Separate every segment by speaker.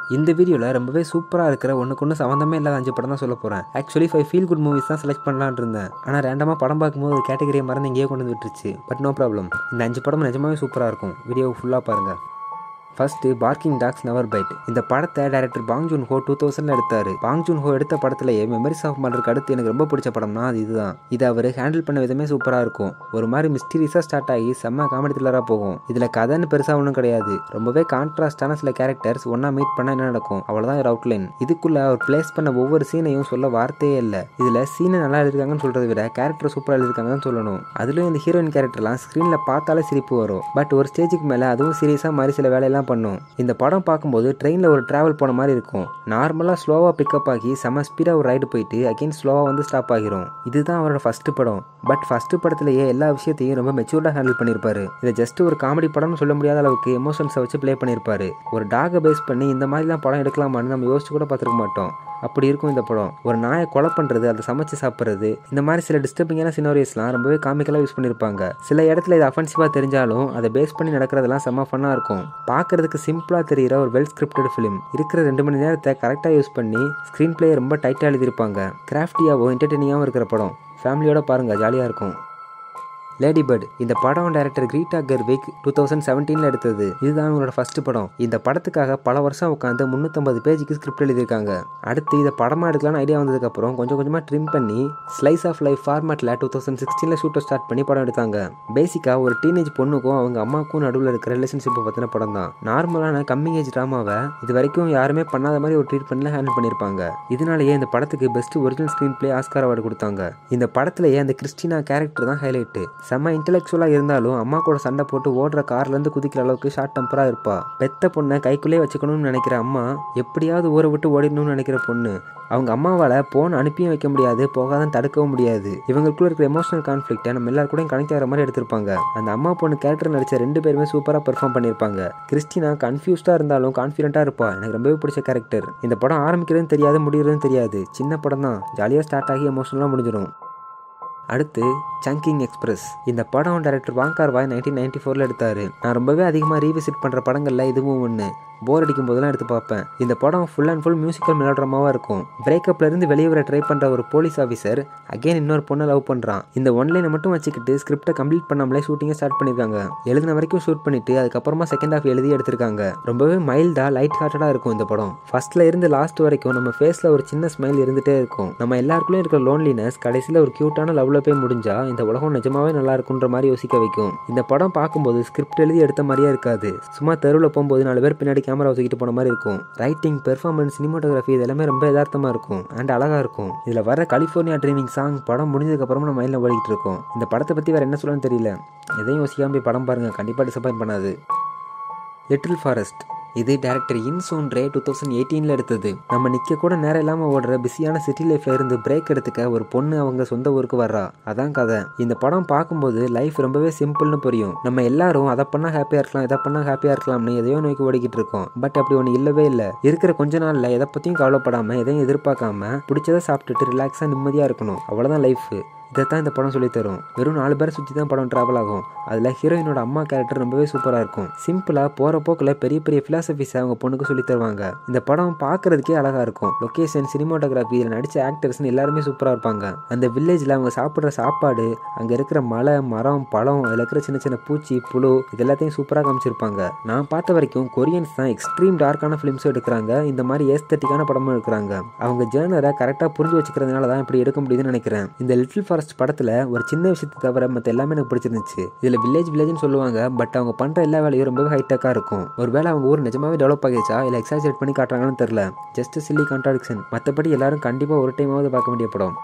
Speaker 1: இந்த வீடியோவில் ரொம்பவே சூப்பராக இருக்கிற ஒன்றுக்கு ஒன்று சம்மந்தமே இல்லாத அஞ்சு படம் தான் சொல்ல போகிறேன் actually five feel good movies தான் செலக்ட் பண்ணலான்னு இருந்தேன் ஆனால் ரேண்டமாக படம் பார்க்கும்போது கேட்டகரியை மறந்து இங்கேயே கொண்டு வந்து விட்டுருச்சு பட் நோ ப்ராப்ளம் இந்த அஞ்சு படம் நிஜமாவே சூப்பராக இருக்கும் வீடியோ ஃபுல்லாக பாருங்கள் first barking dogs never bite இந்த படத்தை director Bong Joon Ho two தௌசண்ட்ல எடுத்தாரு பாங் ஜூன் ஹோ எடுத்த படத்திலேயே மெமரிஸ் ஆஃப் மலருக்கு அடுத்து எனக்கு ரொம்ப பிடிச்ச படம்னா அது இதுதான் இது அவர் ஹேண்டில் பண்ண விதமே சூப்பராக இருக்கும் ஒரு மாதிரி மிஸ்டீரியஸாக ஸ்டார்ட் ஆகி செம்ம காமெடி த்ரில்லராக போகும் இதில் கதைன்னு பெருசாக ஒன்றும் கிடையாது ரொம்பவே கான்ட்ராஸ்டான சில கேரக்டர்ஸ் ஒன்றா மீட் பண்ண என்ன நடக்கும் அவ்வளோதான் ஒரு அவுட்லைன் இதுக்குள்ள அவர் பிளேஸ் பண்ண ஒவ்வொரு சீனையும் சொல்ல வார்த்தையே இல்லை இதில் சீனை நல்லா எழுதிருக்காங்கன்னு சொல்கிறத விட கேரக்டர் சூப்பராக எழுதிருக்காங்கன்னு சொல்லணும் அதுலேயும் இந்த ஹீரோயின் கேரக்டர்லாம் ஸ்க்ரீனில் பார்த்தாலே சிரிப்பு வரும் பட் ஒரு ஸ்டேஜுக்கு மேலே அதுவும் சீரியஸாக மாதிரி சில வேலையெல்லாம் பண்ணும் இந்த படம் பார்க்கும்போது ட்ரெயினில் ஒரு ட்ராவல் போன மாதிரி இருக்கும் நார்மலாக ஸ்லோவாக பிக்கப் ஆகி செம ஸ்பீடாக ஒரு ரைடு போயிட்டு அகைன் ஸ்லோவாக வந்து ஸ்டாப் ஆகிரும் இதுதான் அவரோட ஃபஸ்ட்டு படம் பட் ஃபஸ்ட்டு படத்துலேயே எல்லா விஷயத்தையும் ரொம்ப மெச்சூர்டாக ஹேண்டில் பண்ணியிருப்பாரு இதை ஜஸ்ட் ஒரு காமெடி படம்னு சொல்ல முடியாத அளவுக்கு எமோஷன்ஸை வச்சு ப்ளே பண்ணியிருப்பாரு ஒரு டாகை பேஸ் பண்ணி இந்த மாதிரிலாம் படம் எடுக்கலாமான்னு நம்ம யோசிச்சு கூட பார்த்துருக்க மாட்டோம் அப்படி இருக்கும் இந்த படம் ஒரு நாயை கொலை பண்ணுறது அதை சமைச்சு சாப்பிட்றது இந்த மாதிரி சில டிஸ்டர்பிங்கான சினோரியஸ்லாம் ரொம்பவே காமிக்கலாக யூஸ் பண்ணியிருப்பாங்க சில இடத்துல இது அஃபென்சிவாக தெரிஞ்சாலும் அதை பேஸ் பண்ணி நடக்கிறதெல்லாம் செம்ம ஃபன்னாக இருக்கும் பார்க்கறதுக்கு சிம்பிளாக தெரிகிற ஒரு வெல் ஸ்கிரிப்டட் ஃபிலிம் இருக்கிற ரெண்டு மணி நேரத்தை கரெக்டாக யூஸ் பண்ணி ஸ்க்ரீன் பிளே ரொம்ப டைட்டாக எழுதியிருப்பாங்க கிராஃப்டியாகவும் என்டர்டெய்னிங்காகவும் இருக்கிற படம் ஃபேமிலியோட பாருங்கள் ஜாலியாக இருக்கும் லேடி பேர்ட் இந்த படம் director Greta Gerwig two thousand செவன்டீனில் எடுத்தது இதுதான் அவங்களோட ஃபர்ஸ்ட் படம் இந்த படத்துக்காக பல வருஷம் உட்காந்து முந்நூற்றம்பது பேஜுக்கு ஸ்கிரிப்ட் எழுதியிருக்காங்க அடுத்து இதை படமாக எடுக்கலாம்னு ஐடியா வந்ததுக்கப்புறம் கொஞ்சம் கொஞ்சமாக ட்ரிம் பண்ணி ஸ்லைஸ் ஆஃப் லைஃப் ஃபார்மேட்டில் டூ தௌசண்ட் சிக்ஸ்டீனில் ஷூட்டை ஸ்டார்ட் பண்ணி படம் எடுத்தாங்க பேசிக்காக ஒரு டீனேஜ் பொண்ணுக்கும் அவங்க அம்மாவுக்கும் நடுவில் இருக்கிற ரிலேஷன்ஷிப்பை பற்றின படம் தான் நார்மலான கம்மிங் ஏஜ் ட்ராமாவை இது வரைக்கும் யாருமே பண்ணாத மாதிரி ஒரு ட்ரீட்மெண்ட்டில் ஹேண்டில் பண்ணியிருப்பாங்க இதனாலேயே இந்த படத்துக்கு best original screenplay Oscar award கொடுத்தாங்க இந்த படத்துலேயே அந்த கிறிஸ்டினா கேரக்டர் தான் ஹைலைட்டு செம்ம இன்டெலெக்சுவலாக இருந்தாலும் அம்மா கூட சண்டை போட்டு ஓடுற கார்லேருந்து குதிக்கிற அளவுக்கு ஷார்ட் டெம்பராக இருப்பா பெத்த பொண்ணை கைக்குள்ளே வச்சுக்கணும்னு நினைக்கிற அம்மா எப்படியாவது ஊரை விட்டு ஓடிடணும்னு நினைக்கிற பொண்ணு அவங்க அம்மாவால் போன் அனுப்பியும் வைக்க முடியாது போகாதான் தடுக்கவும் முடியாது இவங்களுக்குள்ள இருக்கிற எமோஷனல் கான்ஃப்ளிக்ட்டை நம்ம எல்லாரும் கூட கனெக்ட் ஆகிற மாதிரி எடுத்திருப்பாங்க அந்த அம்மா பொண்ணு கேரக்டர் நடிச்ச ரெண்டு பேருமே சூப்பராக பெர்ஃபார்ம் பண்ணியிருப்பாங்க கிறிஸ்டினா கன்ஃபியூஸ்டாக இருந்தாலும் கான்ஃபிடென்ட்டாக இருப்பா எனக்கு ரொம்பவே பிடிச்ச கேரக்டர் இந்த படம் ஆரம்பிக்கிறதும் தெரியாது முடிகிறதும் தெரியாது சின்ன படம் தான் ஜாலியாக ஸ்டார்ட் ஆகி எமோஷனலாக முடிஞ்சிடும் அடுத்து சங்கிங் எக்ஸ்பிரஸ் இந்த படம் director Wong Kar Wai nineteen ninety ஃபோரில் எடுத்தார் நான் ரொம்பவே அதிகமாக ரீவிசிட் பண்ணுற படங்களில் இதுவும் ஒன்று போர் அடிக்கும் போதெல்லாம் எடுத்து பார்ப்பேன் இந்த படம் ஃபுல் அண்ட் ஃபுல் மியூசிக்கல் மெலோட்ரமாவாக இருக்கும் பிரேக்கப்ல இருந்து வெளியே வர ட்ரை பண்ணுற ஒரு போலீஸ் ஆஃபீஸர் அகைன் இன்னொரு பொண்ணை லவ் பண்ணுறான் இந்த ஒன்லைனை மட்டும் வச்சுக்கிட்டு ஸ்கிரிப்டை கம்ப்ளீட் பண்ணாமலே ஷூட்டிங்கை ஸ்டார்ட் பண்ணியிருக்காங்க எழுதின வரைக்கும் ஷூட் பண்ணிட்டு அதுக்கப்புறமா செகண்ட் ஹாஃப் எழுதி எடுத்திருக்காங்க ரொம்பவே மைல்டாக லைட் ஹார்ட்டடாக இருக்கும் இந்த படம் ஃபர்ஸ்ட்ல இருந்து லாஸ்ட் வரைக்கும் நம்ம ஃபேஸில் ஒரு சின்ன ஸ்மைல் இருந்துகிட்டே இருக்கும் நம்ம எல்லாருக்குள்ளேயும் இருக்கிற லோன்லினஸ் கடைசியில் ஒரு க்யூட்டான லவ்ல போய் முடிஞ்சா இந்த உலகம் நிஜமாவே நல்லா இருக்குன்ற மாதிரி யோசிக்க வைக்கும் இந்த படம் பார்க்கும்போது ஸ்கிரிப்ட் எழுதி எடுத்த மாதிரியே இருக்காது சும்மா தெருவில் போகும்போது நாலு பேர் பின்னாடி கேமரா வச்சுக்கிட்டு போன மாதிரி இருக்கும் ரைட்டிங் பெர்ஃபார்மன்ஸ் சினிமாட்டோகிராஃபி இது எல்லாமே ரொம்ப யதார்த்தமாக இருக்கும் அண்ட் அழகாக இருக்கும் இதில் வர கலிஃபோர்னியா ட்ரீமிங் சாங் படம் முடிஞ்சதுக்கப்புறமா நம்ம மைண்டில் ஓடிக்கிட்டு இருக்கோம் இந்த படத்தை பற்றி வேறு என்ன சொல்லணும்னு தெரியல எதையும் யோசிக்காம போய் படம் பாருங்கள் கண்டிப்பாக டிசப்பாயின்ட் பண்ணாது லிட்டில் ஃபாரஸ்ட் இது director Yim Soon Rye two thousand எயிட்டீனில் எடுத்தது நம்ம நிற்க கூட நேரம் இல்லாமல் ஓடுற பிஸியான சிட்டி லைஃப்ல இருந்து பிரேக் எடுத்துக்க ஒரு பொண்ணு அவங்க சொந்த ஊருக்கு வர்றா அதான் கதை இந்த படம் பார்க்கும்போது லைஃப் ரொம்பவே சிம்பிள்னு புரியும் நம்ம எல்லாரும் அதை பண்ணால் ஹாப்பியாக இருக்கலாம் இதை பண்ணால் ஹாப்பியாக இருக்கலாம்னு எதையோ நோக்கி ஓடிக்கிட்டு இருக்கோம் பட் அப்படி ஒன்று இல்லவே இல்லை இருக்கிற கொஞ்ச நாளில் எதை பற்றியும் கவலைப்படாமல் எதையும் எதிர்பார்க்காம பிடிச்சதை சாப்பிட்டுட்டு ரிலாக்ஸாக நிம்மதியாக இருக்கணும் அவ்வளோதான் லைஃப் இதைத்தான் இந்த படம் சொல்லி தரும் வெறும் நாலு பேரை சுற்றி தான் படம் ட்ராவல் ஆகும் அதில் ஹீரோயினோட அம்மா கேரக்டர் ரொம்பவே சூப்பராக இருக்கும் சிம்பிளாக போகிற போக்கில் பெரிய பெரிய ஃபிலாசபிஸை அவங்க பொண்ணுக்கு சொல்லி தருவாங்க இந்த படம் பார்க்கறதுக்கே அழகாக இருக்கும் லொக்கேஷன் சினிமாட்டோகிராஃபி இதில் நடித்த ஆக்டர்ஸ்னு எல்லாருமே சூப்பராக இருப்பாங்க அந்த வில்லேஜில் அவங்க சாப்பிட்ற சாப்பாடு அங்கே இருக்கிற மலை மரம் பழம் அதில் இருக்கிற சின்ன சின்ன பூச்சி புழு இது எல்லாத்தையும் சூப்பராக காமிச்சிருப்பாங்க நான் பார்த்த வரைக்கும் கொரியன்ஸ் தான் எக்ஸ்ட்ரீம் டார்க்கான ஃபிலிம்ஸும் எடுக்கிறாங்க இந்த மாதிரி ஏஸ்தட்டிக்கான படமும் எடுக்கிறாங்க அவங்க ஜேர்னரை கரெக்டாக புரிஞ்சு வச்சுக்கிறதுனால தான் இப்படி எடுக்க முடியுதுன்னு நினைக்கிறேன் இந்த லிட்டில் ஃபாரஸ்ட் படத்தில் ஒரு சின்ன விஷயத்தை தவிர மற்ற எல்லாமே எனக்கு பிடிச்சிருந்துச்சு இதில் வில்லேஜ் வில்லேஜ்னு சொல்லுவாங்க பட் அவங்க பண்ணுற எல்லா வேலையும் ரொம்பவே ஹைடெக்காக இருக்கும் ஒருவேளை அவங்க ஊர் நிஜமாவே டெவலப் ஆகிடுச்சா இல்லை எக்ஸாஜரேட் பண்ணி காட்டுறாங்கன்னு தெரில ஜஸ்ட் சில்லி கான்ட்ராடிக்ஷன் மற்றபடி எல்லாரும் கண்டிப்பாக ஒரு டைமாவது பார்க்க வேண்டிய படம்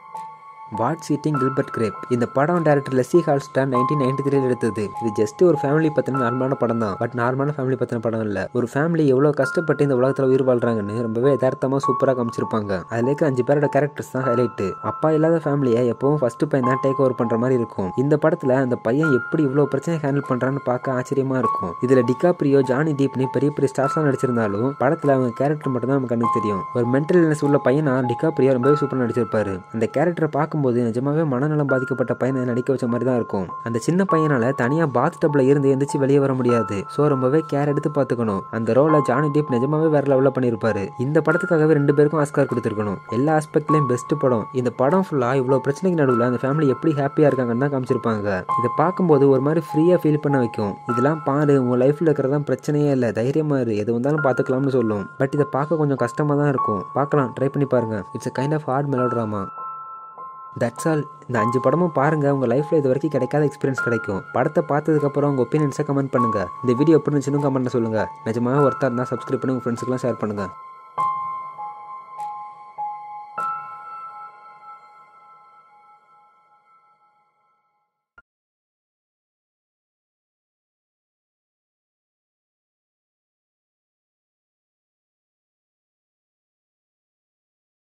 Speaker 1: வாட் சீட்டிங் கில்பர்ட் கிரேப் இந்த படம் director Lasse Hallstrom nineteen ninety த்ரீல எடுத்தது இது ஜஸ்ட் ஒரு ஃபேமிலி பற்றின நார்மலான படம் தான் பட் நார்மலான ஃபேமிலி பற்றின படம் இல்லை ஒரு ஃபேமிலி எவ்வளோ கஷ்டப்பட்டு இந்த உலகத்தில் உயிர் வாழ்றாங்கன்னு ரொம்பவே யதார்த்தமாக சூப்பராக காமிச்சிருப்பாங்க அதில் இருக்க அஞ்சு பேரோட கேரக்டர்ஸ் தான் ஹைலைட்டு அப்பா இல்லாத ஃபேமிலியை எப்பவும் ஃபர்ஸ்ட் பையன் தான் டேக் ஓவர் பண்ணுற மாதிரி இருக்கும் இந்த படத்தில் அந்த பையன் எப்படி இவ்வளோ பிரச்சனை ஹேண்டில் பண்ணுறான்னு பார்க்க ஆச்சரியமா இருக்கும் இதில் டிகாப்ரியோ ஜானி டீப்னு பெரிய பெரிய ஸ்டார்ஸ்லாம் நடிச்சிருந்தாலும் படத்தில் அவங்க கேரக்டர் மட்டும் தான் நமக்கு கண்ணுக்கு தெரியும் ஒரு மென்டல் இல்னஸ் உள்ள பையனா டிகாப்ரியோ ரொம்பவே சூப்பராக நடிச்சிருப்பாரு அந்த கேரக்டரை பார்க்கும்போது பார்க்கும்போது நிஜமாவே மனநலம் பாதிக்கப்பட்ட பையனை நடிக்க வச்ச மாதிரி தான் இருக்கும் அந்த சின்ன பையனால தனியாக பாத் டப்ல இருந்து எந்திரிச்சு வெளியே வர முடியாது ஸோ ரொம்பவே கேர் எடுத்து பார்த்துக்கணும் அந்த ரோலை ஜானி டீப் நிஜமாவே வேற லெவலில் பண்ணியிருப்பாரு இந்த படத்துக்காகவே ரெண்டு பேருக்கும் ஆஸ்கார் கொடுத்துருக்கணும் எல்லா ஆஸ்பெக்ட்லையும் பெஸ்ட் படம் இந்த படம் ஃபுல்லாக இவ்வளோ பிரச்சனைக்கு நடுவில் அந்த ஃபேமிலி எப்படி ஹாப்பியாக இருக்காங்கன்னு தான் காமிச்சிருப்பாங்க இதை பார்க்கும்போது ஒரு மாதிரி ஃப்ரீயாக ஃபீல் பண்ண வைக்கும் இதெல்லாம் பாரு உன் லைஃப்பில் இருக்கிறதான் பிரச்சனையே இல்லை தைரியமா இரு எது வந்தாலும் பார்த்துக்கலாம்னு சொல்லும் பட் இதை பார்க்க கொஞ்சம் கஷ்டமாக தான் இருக்கும் பார்க்கலாம் ட்ரை பண்ணி பாருங்க it's a kind of heart melodrama that's all இந்த அஞ்சு படமும் பாருங்கள் உங்கள் லைஃப்பில் இது வரைக்கும் கிடைக்காத எக்ஸ்பீரியன்ஸ் கிடைக்கும் படத்தை பார்த்ததுக்கப்புறம் உங்கள் ஒப்பீனியன்ஸை கமெண்ட் பண்ணுங்கள் இந்த வீடியோ எப்படி இருந்துச்சுன்னு கமெண்ட்டில் சொல்லுங்கள் நிஜமாக ஒருத்தர் இருந்தால் சப்ஸ்கிரைப் பண்ணி உங்கள் ஃப்ரெண்ட்ஸுக்கெல்லாம் ஷேர் பண்ணுங்கள்